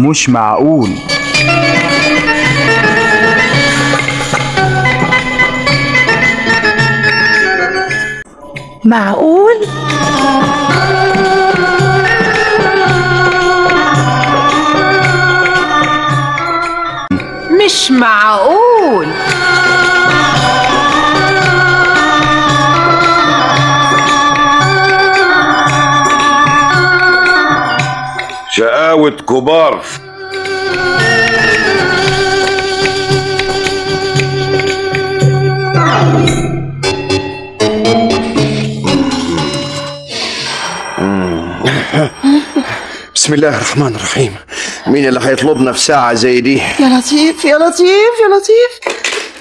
مش معقول معقول مش معقول شقاوة كبار بسم الله الرحمن الرحيم مين اللي هيطلبنا في ساعة زي دي يا لطيف يا لطيف يا لطيف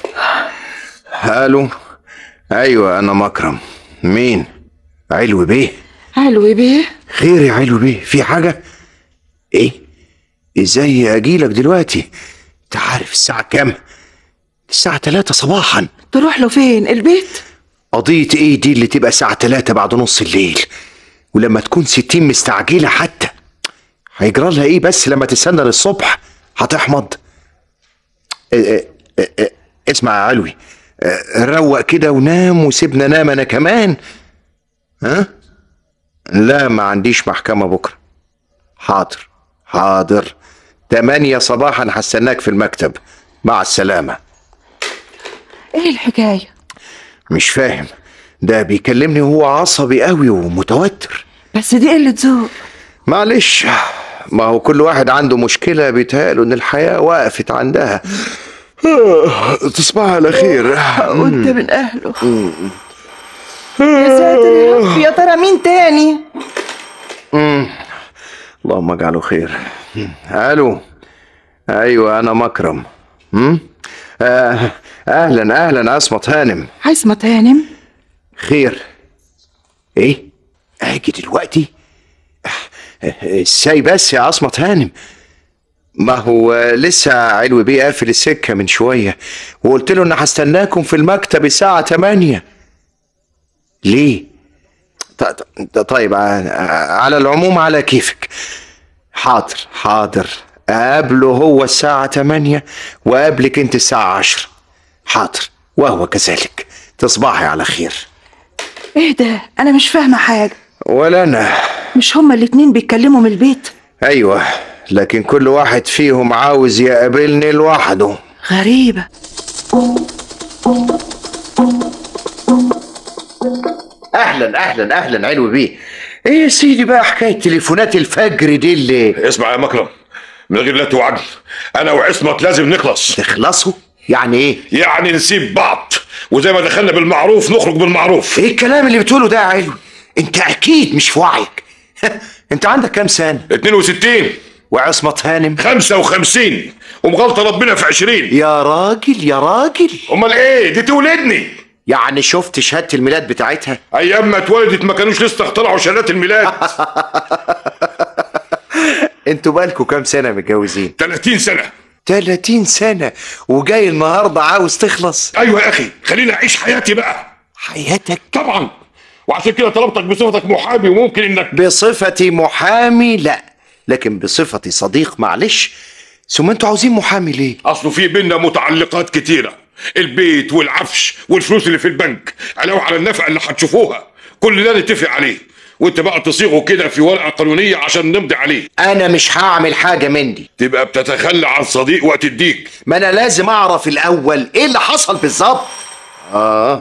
الو ايوه انا مكرم مين علوي بيه علوي بيه خير يا علوي بيه في حاجة ايه ازاي اجيلك دلوقتي انت عارف الساعة كام الساعة تلاتة صباحا تروح له فين البيت قضية ايه دي اللي تبقى الساعة تلاتة بعد نص الليل ولما تكون ستين مستعجلة حتى هيجرى لها ايه بس لما تستنى للصبح هتحمض اه اه اه اه اسمع يا علوي اه روق كده ونام وسيبنا نام انا كمان ها لا ما عنديش محكمة بكرة حاضر حاضر تمانية صباحا هستناك في المكتب مع السلامة ايه الحكايه مش فاهم ده بيكلمني وهو عصبي قوي ومتوتر بس دي قله ذوق معلش ما هو كل واحد عنده مشكلة بيتهيأله إن الحياة وقفت عندها تصبح على خير وانت من اهله يا ساتر يا رب يا ترى مين تاني اللهم اجعله خير الو ايوه انا مكرم هم؟ آه اهلا اهلا عصمت هانم عصمت هانم خير ايه اجي دلوقتي آه، ازاي بس يا عصمت هانم ما هو لسه علوي بيه قافل السكه من شويه وقلت له ان هستناكم في المكتب الساعه 8 ليه ط- ط- طيب ع- على العموم على كيفك حاضر حاضر اقابله هو الساعه 8 وقابلك انت الساعه 10 حاضر وهو كذلك تصبحي على خير ايه ده انا مش فاهمه حاجه ولا انا مش هما الاتنين بيتكلموا من البيت ايوه لكن كل واحد فيهم عاوز يقابلني لوحده غريبه اهلا اهلا اهلا علوي بيه ايه يا سيدي بقى حكايه تليفونات الفجر دي اللي اسمع يا مكرم من غير لا وعدل انا وعصمت لازم نخلص تخلصوا يعني ايه يعني نسيب بعض وزي ما دخلنا بالمعروف نخرج بالمعروف ايه الكلام اللي بتقوله ده يا علوي انت اكيد مش في وعيك انت عندك كام سنه 62 وعصمت هانم 55 ومغلطه ربنا في 20 يا راجل يا راجل امال ايه دي تولدني يعني شفت شهاده الميلاد بتاعتها ايام ما اتولدت ما كانوش لسه اخترعوا شهادات الميلاد انتوا بالكوا كام سنه متجوزين 30 سنه 30 سنه وجاي النهارده عاوز تخلص ايوه يا اخي خليني اعيش حياتي بقى حياتك طبعا وعشان كده طلبتك بصفتك محامي وممكن انك بصفتي محامي لا لكن بصفتي صديق معلش ثم انتوا عاوزين محامي ليه اصله في بينا متعلقات كتيره البيت والعفش والفلوس اللي في البنك علاوه على النفقه اللي هتشوفوها كل ده نتفق عليه وانت بقى تصيغه كده في ورقه قانونيه عشان نمضي عليه انا مش هعمل حاجه من دي تبقى بتتخلى عن صديق وقت الديك ما انا لازم اعرف الاول ايه اللي حصل بالظبط اه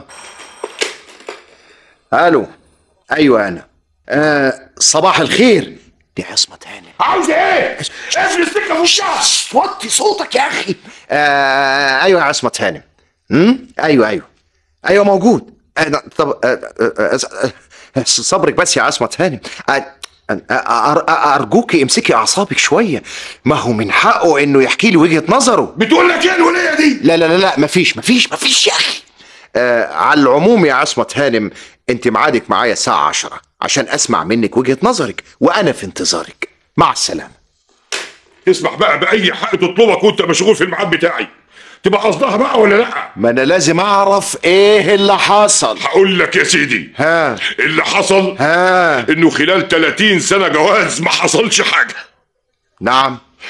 الو ايوه انا آه صباح الخير دي عصمت هانم عاوز ايه؟ قفل السكه في وشها وطي صوتك يا اخي آه ايوه يا عصمت هانم امم ايوه ايوه ايوه موجود أنا طب آه آه آه آه صبرك بس يا عصمت هانم آه آه، أر- أرجوكي امسكي أعصابك شوية ما هو من حقه إنه يحكي لي وجهة نظره بتقول لك ايه الوليه دي؟ لا لا لا لا مفيش مفيش مفيش يا أخي آه على العموم يا عصمت هانم أنت ميعادك معايا الساعة عشرة عشان أسمع منك وجهة نظرك وأنا في انتظارك مع السلامة تسمح بقى باي حق تطلبك وانت مشغول في الميعاد بتاعي تبقى قصدها بقى ولا لا؟ ما أنا لازم أعرف إيه اللي حصل هقول لك يا سيدي ها اللي حصل ها انه خلال 30 سنه جواز ما حصلش حاجه نعم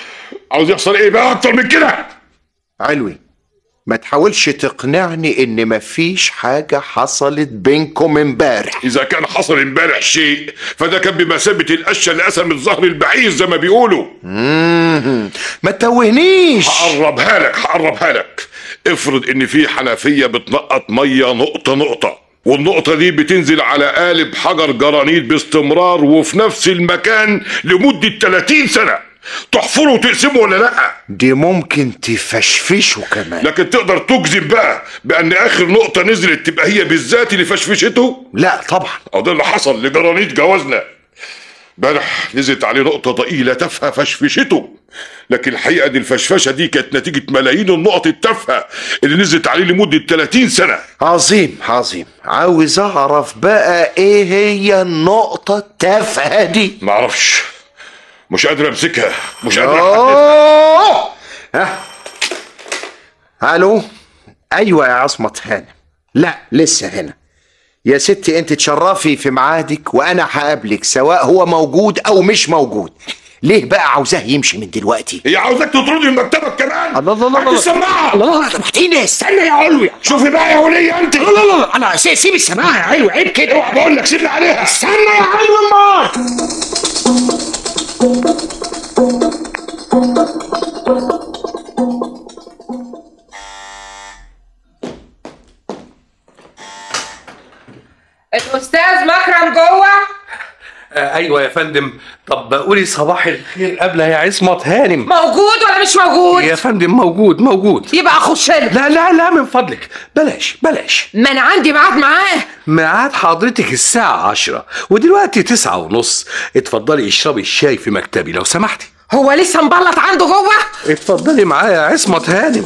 عاوز يحصل ايه بقى اكتر من كده علوي ما تحاولش تقنعني ان مفيش حاجة حصلت بينكم امبارح اذا كان حصل امبارح شيء فده كان بمثابه القشه اللي قسمت ظهر البعير زي ما بيقولوا مم. ما تتوهنيش هقربها لك هقربها لك افرض ان في حنفيه بتنقط ميه نقطه نقطه والنقطة دي بتنزل على قالب حجر جرانيت باستمرار وفي نفس المكان لمدة 30 سنة تحفره وتقسمه ولا لا دي ممكن تفشفشه كمان لكن تقدر تجزم بقى بان اخر نقطة نزلت تبقى هي بالذات اللي فشفشته لا طبعا او ده اللي حصل لجرانيت جوازنا امبارح نزلت عليه نقطة ضئيلة تافهة فشفشته لكن الحقيقة دي الفشفشة دي كانت نتيجة ملايين النقط التافهة اللي نزلت عليه لمدة 30 سنة عظيم عظيم عاوز اعرف بقى ايه هي النقطة التافهة دي معرفش مش قادر امسكها مش قادر أحددها. أوه! ها الو ايوه يا عصمة هانم لا لسه هنا يا ستي انت تشرفي في ميعادك وانا هقابلك سواء هو موجود او مش موجود ليه بقى عاوزاه يمشي من دلوقتي هي عاوزك تطردي من مكتبك كمان الله الله الله هات الله. السماعة الله الله سامحتيني استنى يا علوي شوفي بقى يا ولية انت لا لا لا انا سي- سيب السماعه يا علوي عيب كده اوعى بقول لك سيبني عليها استنى يا علوي امال الاستاذ مكرم جوه آه ايوه يا فندم طب قولي صباح الخير قبل يا عصمت هانم موجود ولا مش موجود يا فندم موجود موجود يبقى اخش له لا لا لا من فضلك بلاش بلاش ما انا عندي ميعاد معاه ميعاد حضرتك الساعة عشرة ودلوقتي تسعة ونص اتفضلي اشربي الشاي في مكتبي لو سمحتي هو لسه مبلط عنده جوه اتفضلي معايا يا عصمت هانم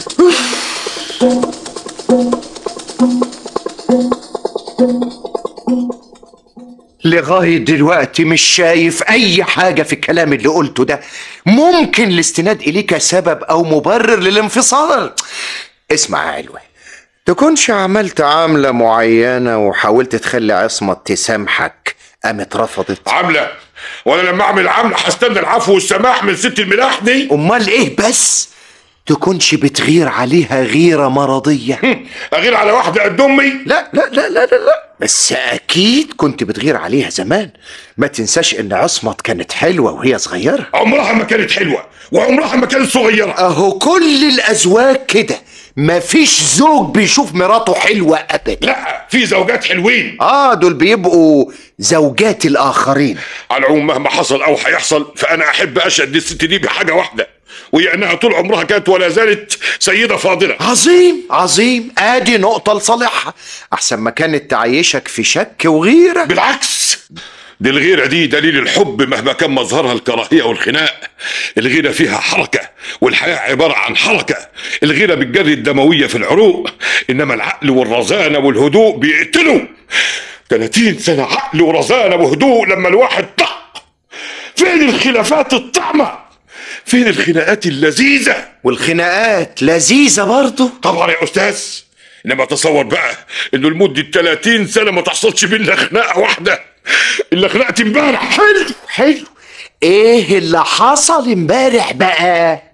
لغاية دلوقتي مش شايف أي حاجة في الكلام اللي قلته ده ممكن الاستناد إليك سبب أو مبرر للانفصال اسمع يا علوي تكونش عملت عاملة معينة وحاولت تخلي عصمة تسامحك قامت رفضت عاملة وانا لما اعمل عاملة هستنى العفو والسماح من ست الملاح دي أمال إيه بس تكونش بتغير عليها غيرة مرضية اغير على واحدة قد امي لا لا لا لا لا لا بس أكيد كنت بتغير عليها زمان ما تنساش إن عصمت كانت حلوة وهي صغيرة عمرها ما كانت حلوة وعمرها ما كانت صغيرة اهو كل الازواج كده مفيش زوج بيشوف مراته حلوة ابدا لا في زوجات حلوين اه دول بيبقوا زوجات الاخرين على العموم مهما حصل او هيحصل فانا احب اشهد الست دي بحاجة واحدة وهي انها طول عمرها كانت ولا زالت سيدة فاضلة عظيم عظيم ادي نقطة لصالحها احسن ما كانت تعيشك في شك وغيرة بالعكس دي الغيرة دي دليل الحب مهما كان مظهرها الكراهية والخناق الغيرة فيها حركة والحياة عبارة عن حركة الغيرة بتجري الدموية في العروق إنما العقل والرزانة والهدوء بيقتلوا 30 سنة عقل ورزانة وهدوء لما الواحد طق فين الخلافات الطعمة فين الخناقات اللذيذة والخناقات لذيذة برضه طبعا يا أستاذ إنما تصور بقى إنه لمدة 30 سنة ما تحصلش بينا خناقة واحدة إلا خناقة امبارح حلو حلو ايه اللي حصل امبارح بقى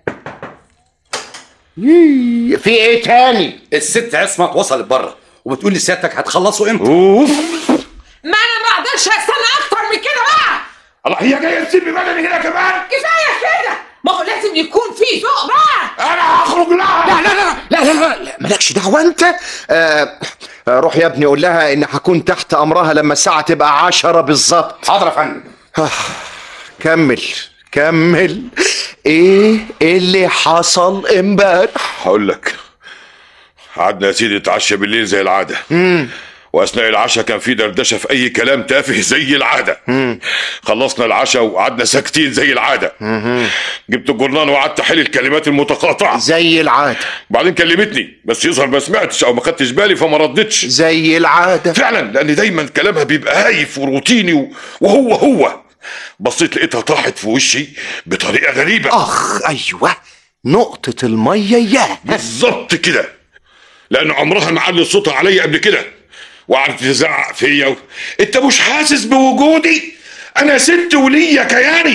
ييه، في ايه تاني الست عصمت وصلت بره وبتقول لي سيادتك هتخلصوا امتى؟ اوف ما انا ما اقدرش استنى اكتر من كده بقى الله هي جايه تسيبني بدني هنا كمان كفايه كده ما هو لازم يكون في ذوق بقى انا هخرج لها لا لا لا لا لا, لا, لا مالكش دعوة انت آه آه، روح يا ابني قول لها ان هكون تحت امرها لما الساعة تبقى عشرة بالظبط حاضر يا فندم كمل كمل ايه اللي حصل امبارح هقول لك قعدنا يا سيدي نتعشى بالليل زي العاده واثناء العشاء كان في دردشه في اي كلام تافه زي العاده خلصنا العشاء وقعدنا ساكتين زي العاده جبت الجرنان وقعدت احل الكلمات المتقاطعه زي العادة بعدين كلمتني بس يظهر ما سمعتش او ما خدتش بالي فما ردتش زي العادة فعلا لان دايما كلامها بيبقى هايف وروتيني و- وهو هو بصيت لقيتها طاحت في وشي بطريقه غريبه اخ ايوه نقطة المية ياه بالظبط كده لان عمرها ما علت صوتها عليا قبل كده وقعدت تزعق فيا و... انت مش حاسس بوجودي انا ست وليا كياني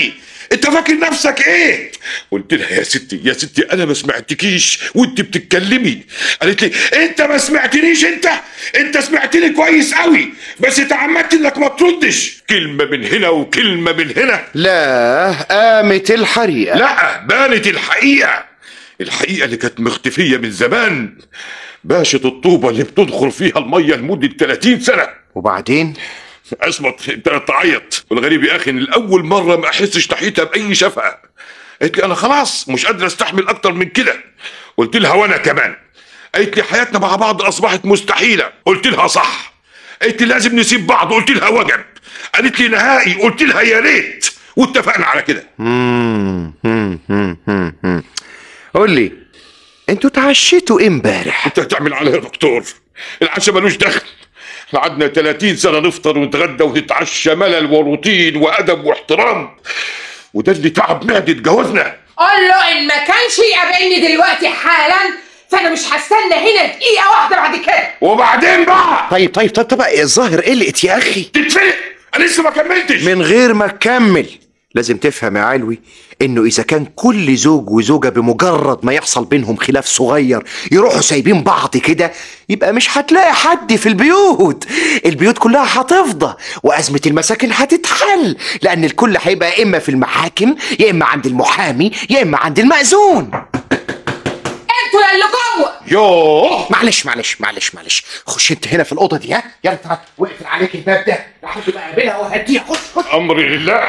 انت فاكر نفسك ايه قلت لها يا ستي يا ستي انا ما سمعتكيش وانت بتتكلمي قالت لي انت ما سمعتنيش انت انت سمعتني كويس قوي بس تعمدت انك ما تردش كلمه من هنا وكلمه من هنا لا قامت الحريقة لا بانت الحقيقة الحقيقة اللي كانت مختفية من زمان باشا الطوبة اللي بتدخل فيها المية لمدة 30 سنة وبعدين عصمت ابتدت تعيط والغريب يا اخي ان الاول مرة ما احسش ناحيتها باي شفقة قالت لي انا خلاص مش قادر استحمل اكتر من كده قلت لها وانا كمان قالت لي حياتنا مع بعض اصبحت مستحيلة قلت لها صح قالت لي لازم نسيب بعض قلت لها وجب قالت لي نهائي قلت لها يا ريت واتفقنا على كده مم، مم، مم، مم، مم. قول لي انتوا اتعشيتوا ايه امبارح انت هتعمل عليها يا دكتور العشاء ملوش دخل احنا قعدنا 30 سنه نفطر ونتغدى ونتعشى ملل وروتين وادب واحترام وده اللي تعب معدة جوازنا قول له ان ما كانش يقابلني دلوقتي حالا فانا مش هستنى هنا دقيقه واحده بعد كده وبعدين بقى طيب طيب طيب طب الظاهر قلقت يا اخي تتفلق انا لسه ما كملتش من غير ما تكمل لازم تفهم يا علوي انه اذا كان كل زوج وزوجه بمجرد ما يحصل بينهم خلاف صغير يروحوا سايبين بعض كده يبقى مش هتلاقي حد في البيوت البيوت كلها هتفضى وازمه المساكن هتتحل لان الكل هيبقى اما في المحاكم يا اما عند المحامي يا اما عند المأذون انتوا اللي جوه يوه معلش معلش معلش معلش خش انت هنا في الاوضه دي ها يلا تعال واقفل عليك الباب ده لحد ما اقابلها وهديها خش خش امري لله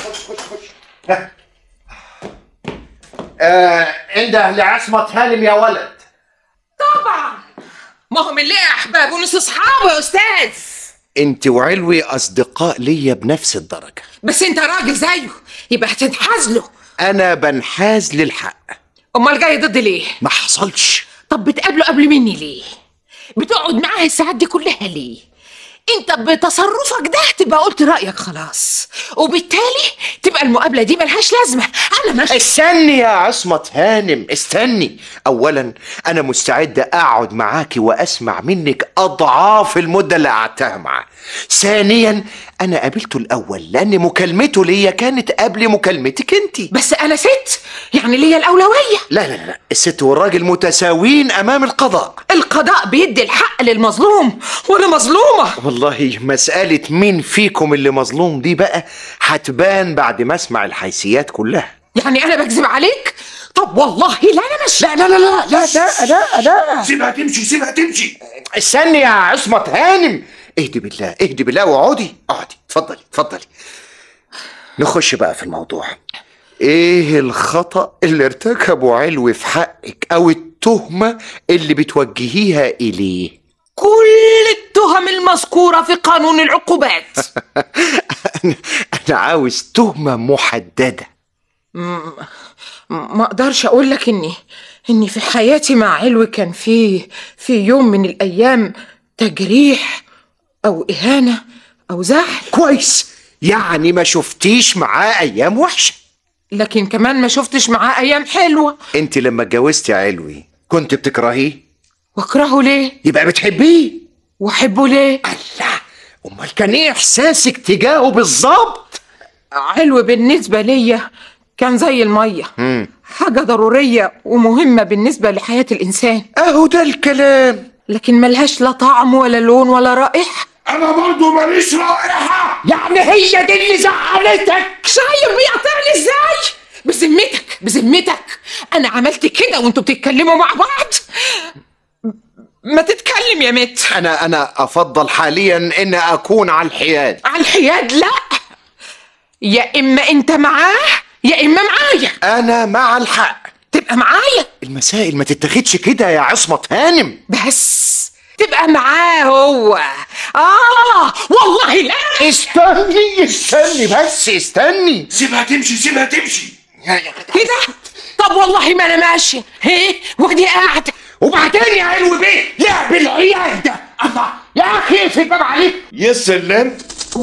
آه انده لعصمة هانم يا ولد طبعا ما هم اللي احباب ونص اصحابه يا استاذ انت وعلوي اصدقاء ليا بنفس الدرجة بس انت راجل زيه يبقى هتنحاز له انا بنحاز للحق امال جاي ضد ليه ما حصلش طب بتقابله قبل مني ليه بتقعد معاه الساعات دي كلها ليه انت بتصرفك ده تبقى قلت رايك خلاص وبالتالي تبقى المقابله دي ملهاش لازمه انا ماشي استني يا عصمة هانم استني اولا انا مستعد اقعد معاكي واسمع منك اضعاف المدة اللي قعدتها معاه ثانيا انا قابلته الاول لان مكالمته ليا كانت قبل مكالمتك انت بس انا ست يعني ليا الاولويه لا لا لا الست والراجل متساويين امام القضاء القضاء بيدي الحق للمظلوم وانا مظلومه والله مسألة مين فيكم اللي مظلوم دي بقى هتبان بعد ما اسمع الحيثيات كلها يعني انا بكذب عليك طب والله لا انا مش لا لا لا لا لا لا لا لا سيبها تمشي سيبها تمشي استني يا عصمة هانم اهدي بالله اهدي بالله واقعدي اقعدي اتفضلي اتفضلي نخش بقى في الموضوع ايه الخطأ اللي ارتكبه علوي في حقك او التهمة اللي بتوجهيها اليه كل التهم المذكوره في قانون العقوبات انا عاوز تهمة محددة ما اقدرش اقول لك اني اني في حياتي مع علوي كان في في يوم من الايام تجريح او اهانه او زعل كويس يعني ما شفتيش معاه ايام وحشة لكن كمان ما شفتش معاه ايام حلوه انت لما اتجوزتي علوي كنت بتكرهيه واكرهه ليه يبقى بتحبيه واحبه ليه الله امال كان ايه احساسك تجاهه بالظبط علوي بالنسبه ليا كان زي الميه حاجه ضروريه ومهمه بالنسبه لحياه الانسان اهو ده الكلام لكن ملهاش لا طعم ولا لون ولا رائحه انا برضو ماليش رائحة يعني هي دي اللي زعلتك شايف بيقطعني ازاي بذمتك بذمتك انا عملت كده وانتوا بتتكلموا مع بعض ما تتكلم يا مت انا انا افضل حاليا ان اكون على الحياد على الحياد لا يا اما انت معاه يا اما معايا انا مع الحق تبقى معايا المسائل ما تتاخدش كده يا عصمة هانم بس تبقى معاه هو اه والله لا استني استني بس استني سيبها تمشي سيبها تمشي كده طب والله ما انا ماشي هي ودي قاعده وبعدين يا علوي بيه لعب العيال ده الله يا اخي في الباب عليك يا سلام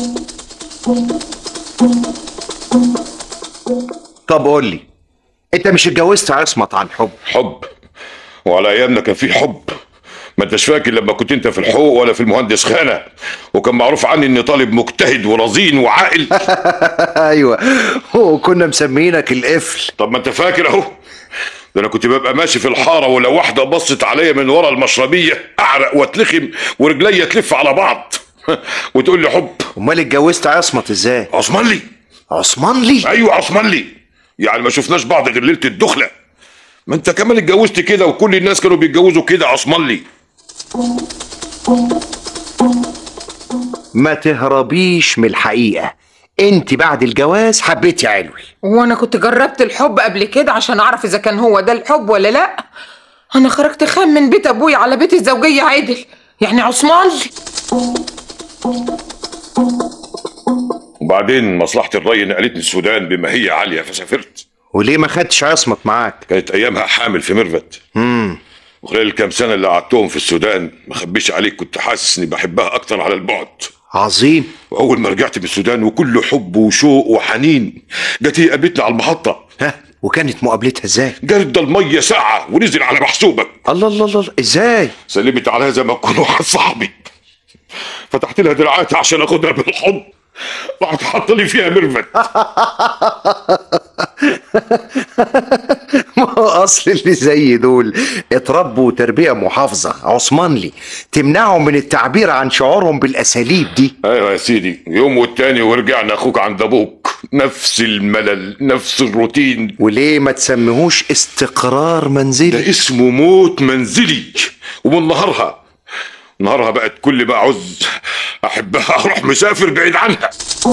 طب قول لي انت مش اتجوزت عصمت عن حب حب وعلى ايامنا كان في حب ما انتش فاكر لما كنت انت في الحقوق ولا في المهندس خانه وكان معروف عني اني طالب مجتهد ورزين وعاقل ايوه وكنا مسمينك القفل طب ما انت فاكر اهو ده انا كنت ببقى ماشي في الحاره ولو واحده بصت عليا من ورا المشربيه اعرق واتلخم ورجليا تلف على بعض وتقول لي حب امال اتجوزت عصمت ازاي عثمان لي عثمان لي ايوه عثمان لي يعني ما شفناش بعض غير ليله الدخله ما انت كمان اتجوزت كده وكل الناس كانوا بيتجوزوا كده عثمان لي ما تهربيش من الحقيقه انت بعد الجواز حبيتي علوي وانا كنت جربت الحب قبل كده عشان اعرف اذا كان هو ده الحب ولا لا انا خرجت خام من بيت ابويا على بيت الزوجيه عادل يعني عثمان وبعدين مصلحه الري نقلتني السودان بما هي عاليه فسافرت وليه ما خدتش عصمت معاك كانت ايامها حامل في ميرفت وخلال الكام سنه اللي قعدتهم في السودان ما اخبيش عليك كنت حاسس اني بحبها اكتر على البعد عظيم واول ما رجعت من السودان وكله حب وشوق وحنين جت هي قابلتني على المحطه ها وكانت مقابلتها ازاي جرد الميه ساعه ونزل على محسوبك الله الله الله ازاي سلمت عليها زي ما تكون واحد صاحبي فتحت لها دراعاتي عشان اخدها بالحضن راحت حاطه لي فيها ميرفت ما هو اصل اللي زي دول اتربوا تربيه محافظه عثمان لي تمنعهم من التعبير عن شعورهم بالاساليب دي ايوه يا سيدي يوم والتاني ورجعنا اخوك عند ابوك نفس الملل نفس الروتين وليه ما تسميهوش استقرار منزلي ده اسمه موت منزلي ومن نهارها نهارها بقت كل ما اعوز احبها اروح مسافر بعيد عنها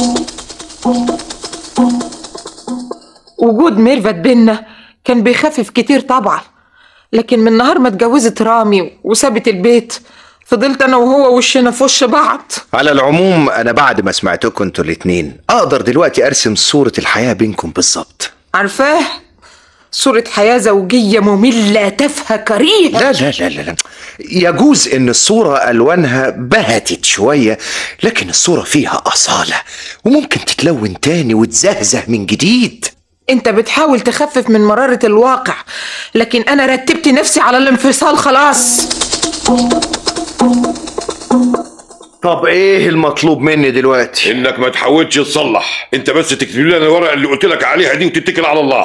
وجود ميرفت بينا كان بيخفف كتير طبعا لكن من نهار ما اتجوزت رامي وسابت البيت فضلت انا وهو وشنا في وش بعض على العموم انا بعد ما سمعتكم انتوا الاتنين اقدر دلوقتي ارسم صوره الحياه بينكم بالظبط عارفاه صورة حياة زوجية مملة تافهة كريهة لا لا لا لا لا يجوز ان الصورة الوانها بهتت شوية لكن الصورة فيها اصالة وممكن تتلون تاني وتزهزه من جديد انت بتحاول تخفف من مرارة الواقع لكن انا رتبت نفسي على الانفصال خلاص طب ايه المطلوب مني دلوقتي انك ما تحاولش تصلح انت بس تكتب لي انا الورقه اللي قلت لك عليها دي وتتكل على الله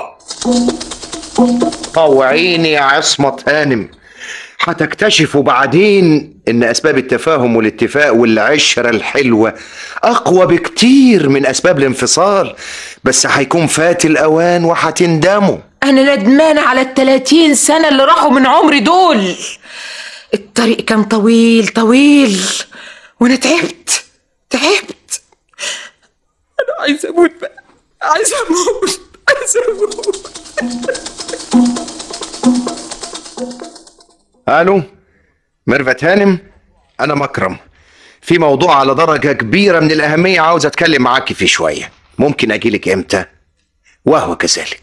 طوعيني يا عصمت هانم هتكتشفوا بعدين ان اسباب التفاهم والاتفاق والعشره الحلوه اقوى بكتير من اسباب الانفصال بس هيكون فات الاوان وهتندموا انا ندمانة على التلاتين سنة اللي راحوا من عمري دول الطريق كان طويل طويل وانا تعبت تعبت انا عايزة اموت بقى عايزة اموت عايزة اموت الو ميرفت هانم انا مكرم في موضوع على درجه كبيره من الاهميه عاوز اتكلم معاكي فيه شويه ممكن اجيلك امتى وهو كذلك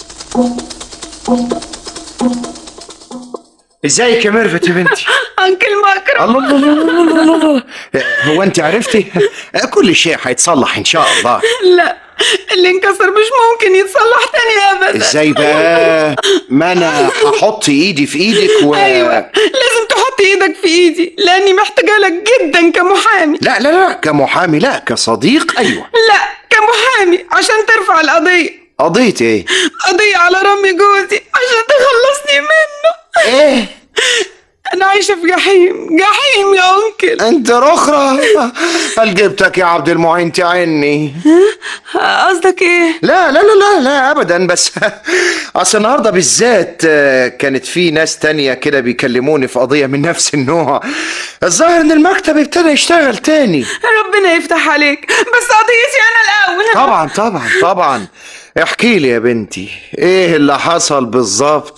ازيك يا ميرفت يا بنتي انكل مكرم الله الله الله الله الله الله هو انت عرفتي كل شيء هيتصلح ان شاء الله لا اللي انكسر مش ممكن يتصلح تاني ابدا ازاي بقى ما انا هحط ايدي في ايدك و ايوه لازم تحط ايدك في ايدي لاني محتاجه لك جدا كمحامي لا لا لا كمحامي لا كصديق ايوه لا كمحامي عشان ترفع القضيه قضية ايه قضيه على رامي جوزي عشان تخلصني منه ايه انا عايشه في جحيم جحيم يا انكل انت رخرة هل جبتك يا عبد المعين تعني قصدك ايه لا لا لا لا لا ابدا بس اصل النهارده بالذات آه، كانت في ناس تانية كده بيكلموني في قضية من نفس النوع الظاهر ان المكتب ابتدى يشتغل تاني ربنا يفتح عليك بس قضيتي انا الاول طبعا طبعا طبعا احكي لي يا بنتي ايه اللي حصل بالظبط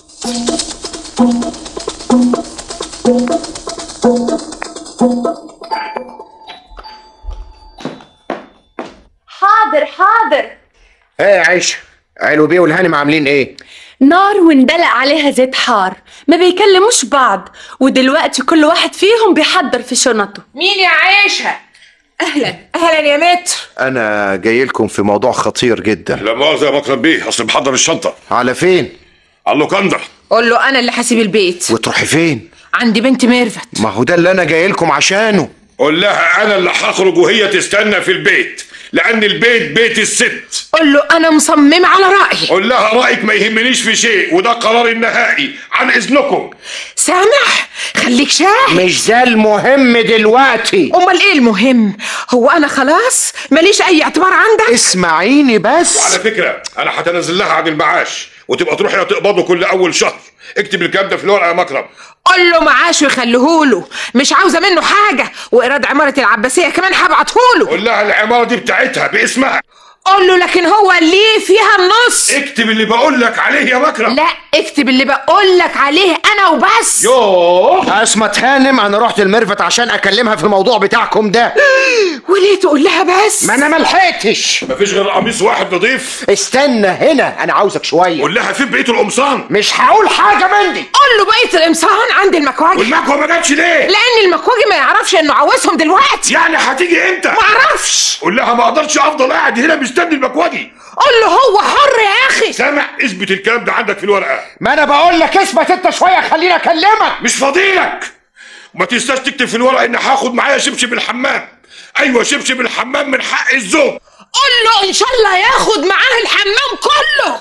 حاضر حاضر ايه يا عيشة علو بيه والهانم عاملين ايه نار واندلق عليها زيت حار ما بيكلموش بعض ودلوقتي كل واحد فيهم بيحضر في شنطه مين يا عيشة اهلا اهلا يا متر انا جاي لكم في موضوع خطير جدا لا مؤاخذه يا مكرم بيه اصل محضر الشنطه على فين على اللوكاندا قول له انا اللي حاسب البيت وتروحي فين عندي بنت ميرفت ما هو ده اللي انا جاي لكم عشانه قول لها انا اللي هخرج وهي تستنى في البيت لان البيت بيت الست قول له انا مصممه على رايي قول لها رايك ما يهمنيش في شيء وده قراري النهائي عن اذنكم سامع خليك شاهد مش ده المهم دلوقتي امال ايه المهم هو انا خلاص ماليش اي اعتبار عندك اسمعيني بس على فكره انا هتنزل لها عن المعاش وتبقى تروحي تقبضه كل اول شهر اكتب الكلام ده في الورقه يا مكرم قول له معاشه يخليهوله مش عاوزه منه حاجه وايراد عماره العباسيه كمان هبعتهوله قول لها العماره دي بتاعتها باسمها قول له لكن هو ليه فيها النص اكتب اللي بقول لك عليه يا مكرم لا اكتب اللي بقول لك عليه انا وبس يوه اسمت هانم انا رحت المرفت عشان اكلمها في الموضوع بتاعكم ده وليه تقول لها بس ما انا ملحقتش مفيش غير قميص واحد نضيف استنى هنا انا عاوزك شويه قول لها فين بقيه القمصان مش هقول حاجه من دي قول له بقيه القمصان عند المكواجي والمكوى ما جاتش ليه لان المكواجي ما يعرفش انه عاوزهم دلوقتي يعني هتيجي امتى ما اعرفش قول لها ما اقدرش افضل قاعد هنا مستني المكواجي قول له هو حر يا اخي سامع اثبت الكلام ده عندك في الورقه ما انا بقول لك اثبت انت شويه خليني اكلمك مش فاضيلك وما تنساش تكتب في الورقه ان هاخد معايا شبشب الحمام ايوه شبشب الحمام من حق الزوج قول له ان شاء الله ياخد معاه الحمام كله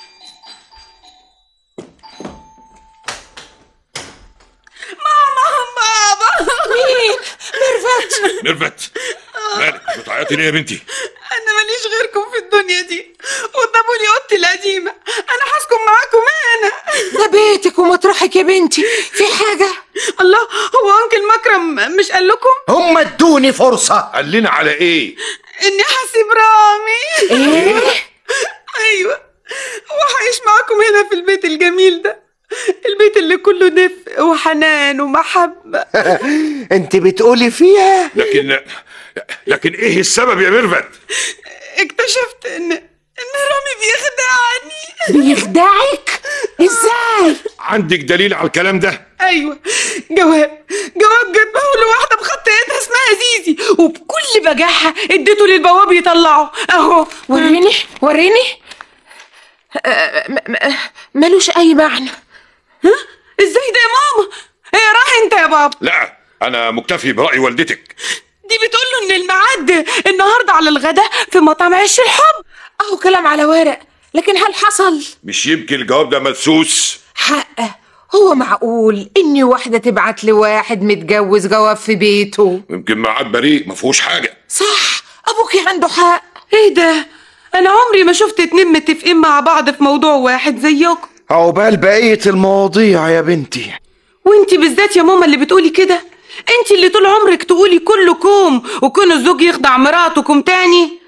بابا مين ميرفت ميرفت مالك بتعيطي ليه يا بنتي انا ماليش غيركم في الدنيا دي وضبوا لي اوضتي القديمه انا هسكن معاكم هنا ده بيتك ومطرحك يا بنتي في حاجه الله هو انكل مكرم مش قال لكم هم ادوني فرصه قال لنا على ايه اني هسيب رامي ايه ايوه هو هعيش معاكم هنا في البيت الجميل ده البيت اللي كله دفء وحنان ومحبه انت بتقولي فيها لكن لكن ايه السبب يا ميرفت اكتشفت ان ان رامي بيخدعني بيخدعك ازاي عندك دليل على الكلام ده ايوه جواب جواب جابه لواحده بخط ايدها اسمها زيزي وبكل بجاحه اديته للبواب يطلعه اهو وريني وريني آه، م- م- ملوش اي معنى ها ازاي ده يا ماما ايه راح انت يا بابا لا انا مكتفي براي والدتك دي بتقول له ان الميعاد النهارده على الغدا في مطعم عش الحب اهو كلام على ورق لكن هل حصل مش يمكن الجواب ده مدسوس حقه هو معقول اني واحده تبعت لواحد متجوز جواب في بيته يمكن ميعاد بريء ما فيهوش حاجه صح ابوكي عنده حق ايه ده انا عمري ما شفت اتنين متفقين مع بعض في موضوع واحد زيكم عقبال بقيه المواضيع يا بنتي وانتي بالذات يا ماما اللي بتقولي كده انتي اللي طول عمرك تقولي كله كوم وكون الزوج يخدع مراته كوم تاني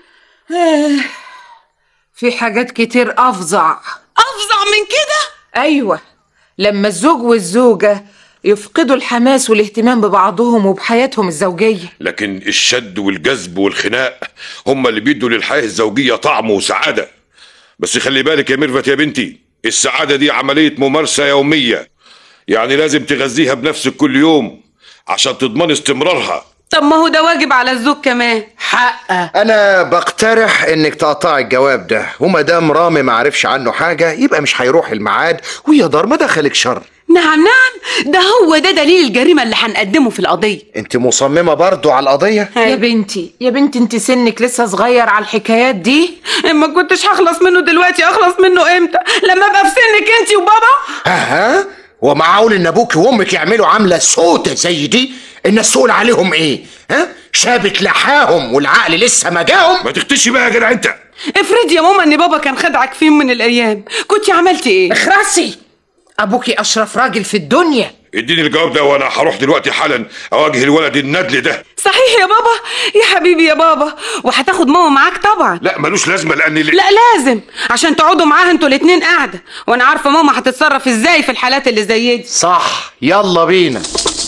في حاجات كتير افظع افظع من كده ايوه لما الزوج والزوجه يفقدوا الحماس والاهتمام ببعضهم وبحياتهم الزوجيه لكن الشد والجذب والخناق هم اللي بيدوا للحياه الزوجيه طعم وسعاده بس خلي بالك يا ميرفت يا بنتي السعاده دي عمليه ممارسه يوميه يعني لازم تغذيها بنفسك كل يوم عشان تضمن استمرارها طب ما هو ده واجب على الزوج كمان حقه انا بقترح انك تقطعي الجواب ده وما دام رامي ما عرفش عنه حاجه يبقى مش هيروح الميعاد ويا دار ما دخلك شر نعم نعم ده هو ده دليل الجريمة اللي هنقدمه في القضية انت مصممه برضو على القضيه يا بنتي يا بنتي انت سنك لسه صغير على الحكايات دي ما كنتش هخلص منه دلوقتي اخلص منه امتى لما ابقى في سنك انتي وبابا ها ومعقول ان ابوك وامك يعملوا عامله سودة زي دي الناس تقول عليهم ايه ها شابت لحاهم والعقل لسه ما جاهم ما تختشي بقى يا جدع انت افرض يا ماما ان بابا كان خدعك في يوم من الايام كنت عملتي ايه اخرسي ابوكي اشرف راجل في الدنيا اديني الجواب ده وانا هروح دلوقتي حالا اواجه الولد الندل ده صحيح يا بابا يا حبيبي يا بابا وهتاخد ماما معاك طبعا لا ملوش لازمه لان اللي... لا لازم عشان تقعدوا معاها انتوا الاتنين قاعده وانا عارفه ماما هتتصرف ازاي في الحالات اللي زي دي صح يلا بينا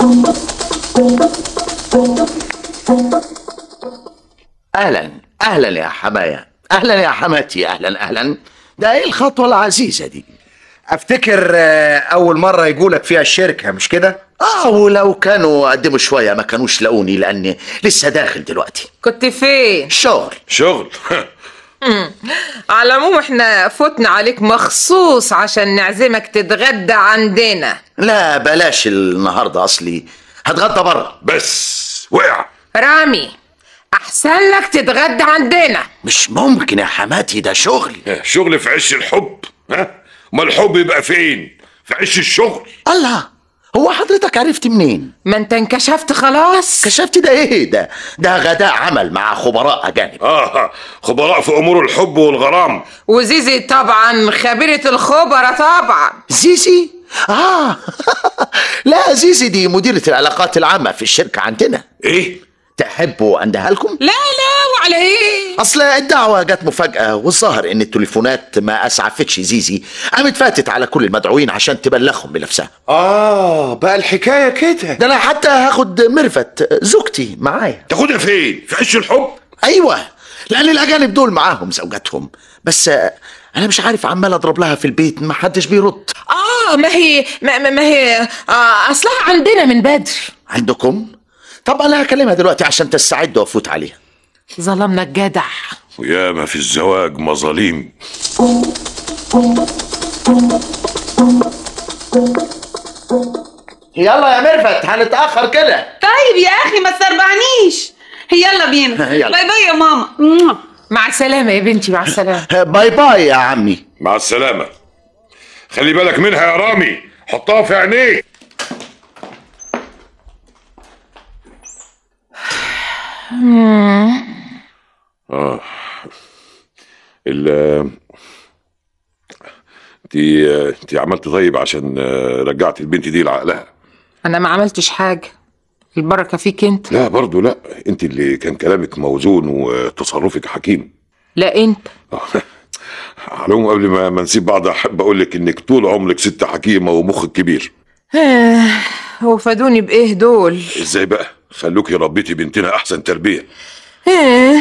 اهلا اهلا يا حماية اهلا يا حماتي اهلا اهلا ده ايه الخطوه العزيزه دي افتكر آه، اول مره يقولك فيها الشركه مش كده اه ولو كانوا قدموا شويه ما كانوش لاقوني لاني لسه داخل دلوقتي كنت فين شغل شغل على العموم احنا فتنا عليك مخصوص عشان نعزمك تتغدى عندنا لا بلاش النهارده اصلي هتغدى بره بس وقع رامي احسن لك تتغدى عندنا مش ممكن يا حماتي ده شغل شغل في عش الحب ها ما الحب يبقى فين في عش الشغل الله هو حضرتك عرفت منين ما انت انكشفت خلاص كشفت ده ايه ده ده غداء عمل مع خبراء اجانب اه خبراء في امور الحب والغرام وزيزي طبعا خبيرة الخبرة طبعا زيزي اه لا زيزي دي مديرة العلاقات العامة في الشركة عندنا ايه تحبوا اندها لكم لا لا وعلى ايه اصل الدعوة جت مفاجأة والظاهر ان التليفونات ما اسعفتش زيزي قامت فاتت على كل المدعوين عشان تبلغهم بنفسها اه بقى الحكايه كده ده انا حتى هاخد ميرفت زوجتي معايا تاخدها فين في عش الحب ايوه لان الاجانب دول معاهم زوجاتهم بس آه، انا مش عارف عمال اضرب لها في البيت ما حدش بيرد اه ما هي ما, ما, ما هي آه اصلها عندنا من بدري عندكم طب انا هكلمها دلوقتي عشان تستعد وافوت عليها ظلمنا الجدع وياما في الزواج مظاليم يلا يا ميرفت هنتاخر كده طيب يا اخي ما تسربعنيش يلا بينا يلا. باي باي يا ماما مع السلامة يا بنتي مع السلامة باي باي يا عمي مع السلامة خلي بالك منها يا رامي حطها في عينيك اه ال انت انت عملت طيب عشان آه، رجعت البنت دي لعقلها انا ما عملتش حاجة البركة فيك انت لا برضو لا انت اللي كان كلامك موزون وتصرفك حكيم لا انت على العموم قبل ما ما نسيب بعض احب اقول لك انك طول عمرك ست حكيمه ومخك كبير آه، هو فادوني بايه دول ازاي بقى خلوكي ربيتي بنتنا احسن تربيه آه،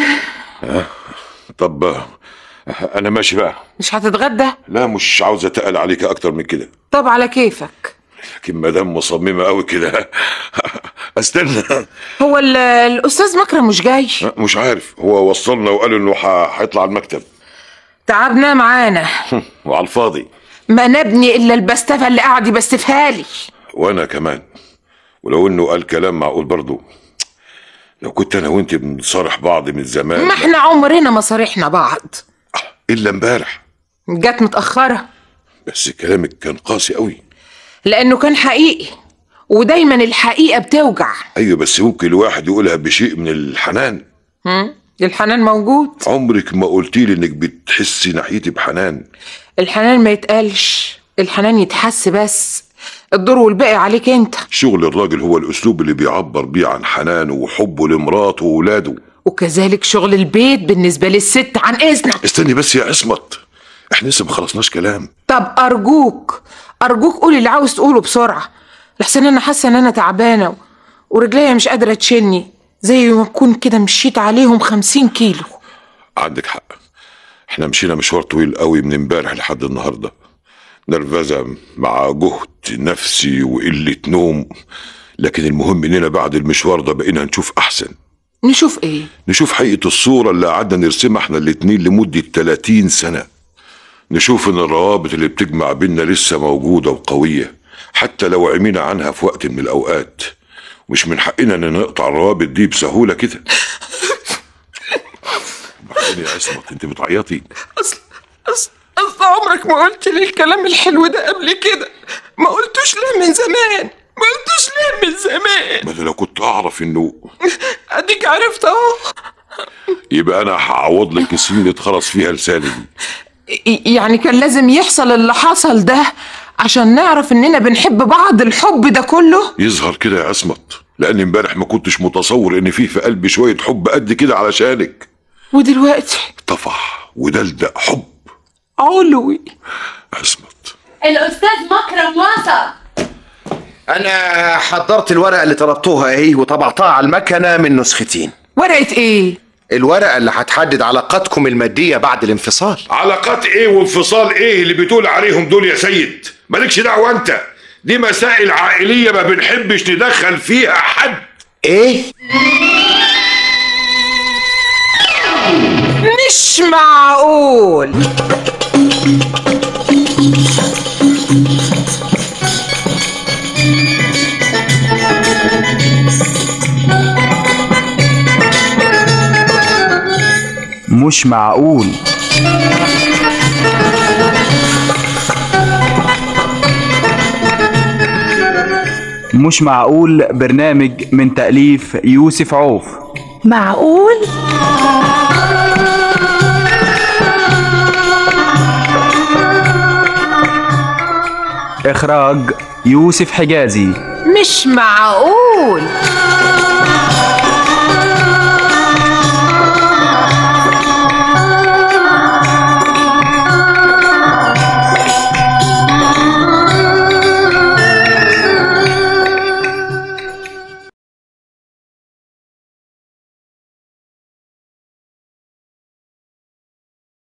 طب آه، انا ماشي بقى مش هتتغدى لا مش عاوز اتقل عليك اكتر من كده طب على كيفك لكن ما دام مصممه قوي كده استنى هو ال- الاستاذ مكرم مش جاي مش عارف هو وصلنا وقال انه ح- هيطلع المكتب تعبنا معانا وعلى الفاضي ما نبني الا البستفه اللي قاعد يبستفها لي وانا كمان ولو انه قال كلام معقول برضه لو كنت انا وانت بنصارح بعض من زمان ما احنا عمرنا ما صارحنا بعض الا امبارح جت متاخره بس كلامك كان قاسي قوي لانه كان حقيقي ودايما الحقيقه بتوجع ايوه بس ممكن الواحد يقولها بشيء من الحنان هم؟ الحنان موجود عمرك ما قلتي لي انك بتحسي ناحيتي بحنان الحنان ما يتقالش الحنان يتحس بس الدور والباقي عليك انت شغل الراجل هو الاسلوب اللي بيعبر بيه عن حنانه وحبه لمراته وولاده وكذلك شغل البيت بالنسبه للست عن اذنك استني بس يا عصمت احنا لسه ما خلصناش كلام طب ارجوك ارجوك قولي اللي عاوز تقوله بسرعه لحسن انا حاسه ان انا تعبانه و- ورجليا مش قادره تشيلني زي ما اكون كده مشيت عليهم خمسين كيلو عندك حق احنا مشينا مشوار طويل قوي من امبارح لحد النهارده نرفزه مع جهد نفسي وقله نوم لكن المهم اننا بعد المشوار ده بقينا نشوف احسن نشوف ايه نشوف حقيقة الصورة اللي قعدنا نرسمها احنا الاتنين لمدة 30 سنة نشوف ان الروابط اللي بتجمع بينا لسه موجودة وقوية حتى لو عمينا عنها في وقت من الأوقات مش من حقنا ان نقطع الروابط دي بسهولة كده بعدين يا عصمت انت بتعيطي اصل اصل اصل عمرك ما قلت لي الكلام الحلو ده قبل كده ما قلتوش ليه من زمان ما قلتوش ليه من زمان ما انا لو كنت اعرف انه اديك عرفت اهو يبقى انا هعوض لك السنين اللي اتخرس فيها لساني دي يعني كان لازم يحصل اللي حصل ده عشان نعرف اننا بنحب بعض الحب ده كله يظهر كده يا عصمت لان امبارح ما كنتش متصور ان فيه في قلبي شوية حب قد كده علشانك ودلوقتي طفح ودلدق حب علوي عصمت الأستاذ مكرم وصل انا حضرت الورقه اللي طلبتوها اهي وطبعتها على المكنه من نسختين ورقة ايه؟ الورقه اللي هتحدد علاقاتكم الماديه بعد الانفصال علاقات ايه وانفصال ايه اللي بتقول عليهم دول يا سيد مالكش دعوه انت دي مسائل عائليه ما بنحبش ندخل فيها حد ايه مش مش معقول مش معقول مش معقول برنامج من تأليف يوسف عوف معقول إخراج يوسف حجازي مش معقول